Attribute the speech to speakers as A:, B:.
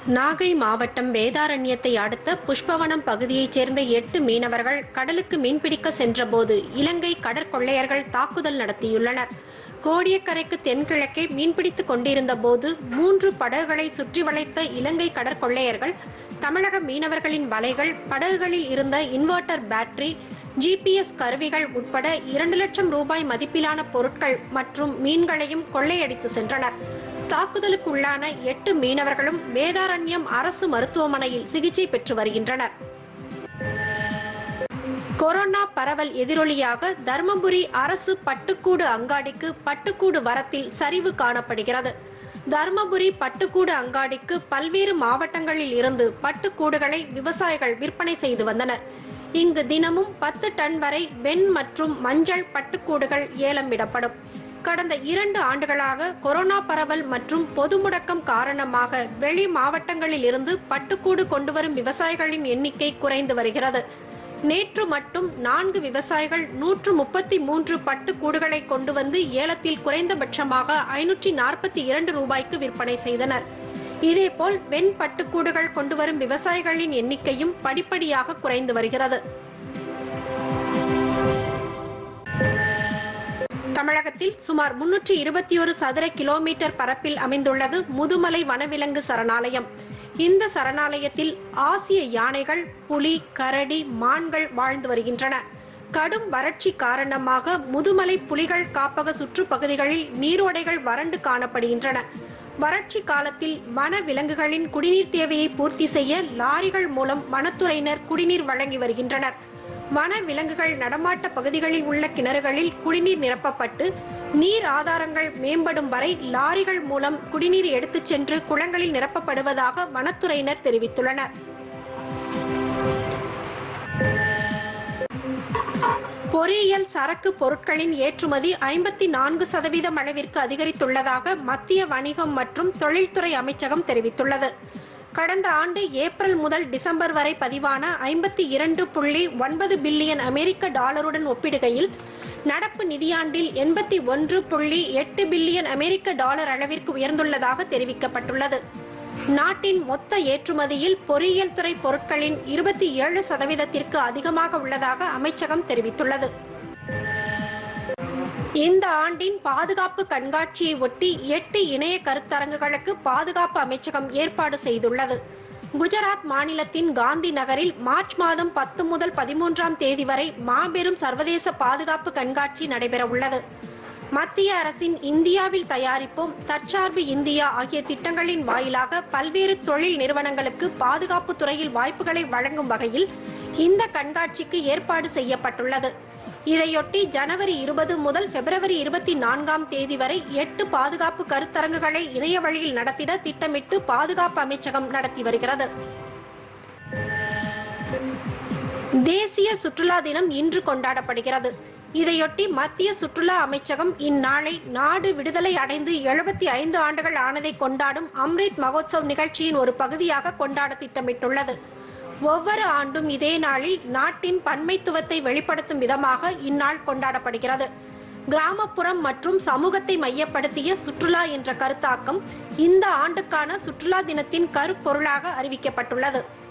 A: நாகை மாவட்டம் வேதாரண்யத்தை அடுத்த புஷ்பவனம் பகுதியைச் சேர்ந்த எட்டு மீனவர்கள் கடலுக்கு மீன்பிடிக்க சென்றபோது இலங்கை கடற்கொள்ளையர்கள் தாக்குதல் நடத்தியுள்ளனர் கோடியக்கரைக்கு தென்கிழக்கே மீன்பிடித்துக் கொண்டிருந்த போது மூன்று படகுகளை சுற்றி வளைத்த இலங்கை கடற்கொள்ளையர்கள் தமிழக மீனவர்களின் வலைகள் படகுகளில் இருந்த இன்வெர்டர் பேட்டரி ஜிபிஎஸ் கருவிகள் உட்பட இரண்டு லட்சம் ரூபாய் மதிப்பிலான பொருட்கள் மற்றும் மீன்களையும் கொள்ளையடித்து சென்றனர் தாக்குதலுக்குள்ளான எட்டு மீனவர்களும் வேதாரண்யம் அரசு மருத்துவமனையில் சிகிச்சை பெற்று வருகின்றனர் கொரோனா பரவல் எதிரொலியாக தருமபுரி அரசு பட்டுக்கூடு அங்காடிக்கு பட்டுக்கூடு வரத்தில் சரிவு காணப்படுகிறது தருமபுரி பட்டுக்கூடு அங்காடிக்கு பல்வேறு மாவட்டங்களில் இருந்து பட்டுக்கூடுகளை விவசாயிகள் விற்பனை செய்து வந்தனர் இங்கு தினமும் பத்து டன் வரை வெண் மற்றும் மஞ்சள் பட்டுக்கூடுகள் ஏலம் விடப்படும் கடந்த இரண்டு ஆண்டுகளாக கொரோனா பரவல் மற்றும் பொது முடக்கம் காரணமாக வெளி மாவட்டங்களில் இருந்து பட்டுக்கூடு கொண்டுவரும் விவசாயிகளின் எண்ணிக்கை குறைந்து வருகிறது நேற்று மட்டும் நான்கு விவசாயிகள் நூற்று முப்பத்தி மூன்று பட்டுக்கூடுகளை கொண்டு வந்து ஏலத்தில் குறைந்தபட்சமாக ஐநூற்றி நாற்பத்தி இரண்டு ரூபாய்க்கு விற்பனை செய்தனர் இதேபோல் வெண் பட்டுக்கூடுகள் கொண்டு வரும் விவசாயிகளின் எண்ணிக்கையும் படிப்படியாக குறைந்து வருகிறது தமிழகத்தில் சுமார் முன்னூற்றி இருபத்தி ஒரு சதுர கிலோமீட்டர் பரப்பில் அமைந்துள்ளது முதுமலை வனவிலங்கு சரணாலயம் இந்த சரணாலயத்தில் ஆசிய யானைகள் புலி கரடி மான்கள் வாழ்ந்து வருகின்றன கடும் வறட்சி காரணமாக முதுமலை புலிகள் காப்பக சுற்றுப்பகுதிகளில் நீரோடைகள் வறண்டு காணப்படுகின்றன வறட்சி காலத்தில் வன விலங்குகளின் குடிநீர் தேவையை பூர்த்தி செய்ய லாரிகள் மூலம் வனத்துறையினர் குடிநீர் வழங்கி வருகின்றனர் வன விலங்குகள் நடமாட்ட பகுதிகளில் உள்ள கிணறுகளில் குடிநீர் நிரப்பப்பட்டு நீர் ஆதாரங்கள் மேம்படும் வரை லாரிகள் மூலம் குடிநீர் எடுத்துச் சென்று குளங்களில் நிரப்பப்படுவதாக வனத்துறையினர் தெரிவித்துள்ளனர் பொறியியல் சரக்கு பொருட்களின் ஏற்றுமதி ஐம்பத்தி நான்கு சதவீதம் அளவிற்கு அதிகரித்துள்ளதாக மத்திய வணிகம் மற்றும் தொழில்துறை அமைச்சகம் தெரிவித்துள்ளது கடந்த ஆண்டு ஏப்ரல் முதல் டிசம்பர் வரை பதிவான ஐம்பத்தி இரண்டு புள்ளி ஒன்பது பில்லியன் அமெரிக்க டாலருடன் ஒப்பிடுகையில் நடப்பு நிதியாண்டில் எண்பத்தி ஒன்று புள்ளி எட்டு பில்லியன் அமெரிக்க டாலர் அளவிற்கு உயர்ந்துள்ளதாக தெரிவிக்கப்பட்டுள்ளது நாட்டின் மொத்த ஏற்றுமதியில் பொறியியல் துறை பொருட்களின் இருபத்தி ஏழு சதவீதத்திற்கு அதிகமாக உள்ளதாக அமைச்சகம் தெரிவித்துள்ளது இந்த ஆண்டின் பாதுகாப்பு கண்காட்சியை ஒட்டி எட்டு இணைய கருத்தரங்குகளுக்கு பாதுகாப்பு அமைச்சகம் ஏற்பாடு செய்துள்ளது குஜராத் மாநிலத்தின் காந்தி நகரில் மார்ச் மாதம் பத்து முதல் பதிமூன்றாம் தேதி வரை மாபெரும் சர்வதேச பாதுகாப்பு கண்காட்சி நடைபெறவுள்ளது மத்திய அரசின் இந்தியாவில் தயாரிப்போம் தற்சார்பு இந்தியா ஆகிய திட்டங்களின் வாயிலாக பல்வேறு தொழில் நிறுவனங்களுக்கு பாதுகாப்பு துறையில் வாய்ப்புகளை வழங்கும் வகையில் இந்த கண்காட்சிக்கு ஏற்பாடு செய்யப்பட்டுள்ளது இதையொட்டி ஜனவரி இருபது முதல் பிப்ரவரி இருபத்தி நான்காம் தேதி வரை எட்டு பாதுகாப்பு கருத்தரங்குகளை இணைய வழியில் நடத்திட திட்டமிட்டு பாதுகாப்பு அமைச்சகம் நடத்தி வருகிறது தேசிய சுற்றுலா தினம் இன்று கொண்டாடப்படுகிறது இதையொட்டி மத்திய சுற்றுலா அமைச்சகம் இந்நாளை நாடு விடுதலை அடைந்து எழுபத்தி ஐந்து ஆண்டுகள் ஆனதை கொண்டாடும் அம்ரித் மகோத்சவ் நிகழ்ச்சியின் ஒரு பகுதியாக கொண்டாட திட்டமிட்டுள்ளது ஒவ்வொரு ஆண்டும் இதே நாளில் நாட்டின் பன்மைத்துவத்தை வெளிப்படுத்தும் விதமாக இந்நாள் கொண்டாடப்படுகிறது கிராமப்புறம் மற்றும் சமூகத்தை மையப்படுத்திய சுற்றுலா என்ற கருத்தாக்கம் இந்த ஆண்டுக்கான சுற்றுலா தினத்தின் கருப்பொருளாக அறிவிக்கப்பட்டுள்ளது